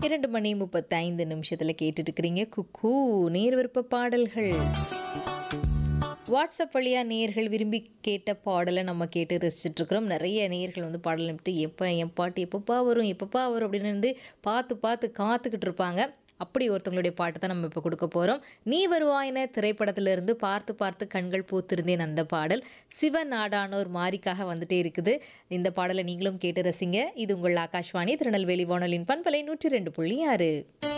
இரண்டு மணி முப்பத்தைந்து நிமிஷத்தில் கேட்டுட்டு இருக்கிறீங்க குக்கூ நேர் விருப்ப பாடல்கள் வாட்ஸ்அப் வழியாக நேர்கள் விரும்பி கேட்ட பாடலை நம்ம கேட்டு ரசிச்சுட்டு இருக்கிறோம் நிறைய நேர்கள் வந்து பாடல் விட்டு எப்போ என் பாட்டு எப்பப்பா வரும் எப்பப்பா வரும் அப்படின்னு இருந்து பார்த்து பார்த்து காத்துக்கிட்டு இருப்பாங்க அப்படி ஒருத்தவங்களுடைய பாட்டு தான் நம்ம இப்போ கொடுக்க போகிறோம் நீ வருவாயின திரைப்படத்திலிருந்து பார்த்து பார்த்து கண்கள் பூத்திருந்தேன் அந்த பாடல் சிவ நாடானோர் மாரிக்காக வந்துட்டே இருக்குது இந்த பாடலை நீங்களும் கேட்டு ரசிங்க இது உங்கள் ஆகாஷ்வாணி திருநெல்வேலி வானொலியின் பண்பலை நூற்றி ரெண்டு புள்ளி ஆறு